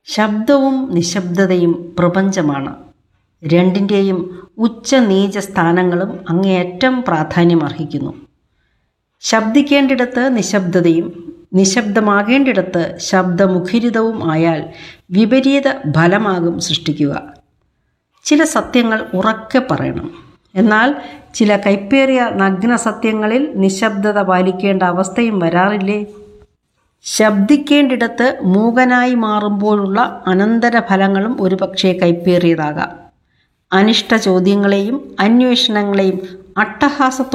ശബ്ദവും നിശബ്ദതയും പ്രപഞ്ചമാണ് രണ്ടിൻ്റെയും ഉച്ച നീച സ്ഥാനങ്ങളും അങ്ങേയറ്റം പ്രാധാന്യമർഹിക്കുന്നു ശബ്ദിക്കേണ്ടിടത്ത് നിശബ്ദതയും നിശബ്ദമാകേണ്ടിടത്ത് ശബ്ദമുഖരിതവും ആയാൽ വിപരീത ഫലമാകും സൃഷ്ടിക്കുക ചില സത്യങ്ങൾ ഉറക്കെ പറയണം എന്നാൽ ചില കൈപ്പേറിയ നഗ്ന സത്യങ്ങളിൽ നിശബ്ദത പാലിക്കേണ്ട അവസ്ഥയും വരാറില്ലേ ശബ്ദിക്കേണ്ടിടത്ത് മൂകനായി മാറുമ്പോഴുള്ള അനന്തരഫലങ്ങളും ഒരുപക്ഷെ കൈപ്പേറിയതാകാം അനിഷ്ട ചോദ്യങ്ങളെയും അന്വേഷണങ്ങളെയും അട്ടഹാസത്തോടെ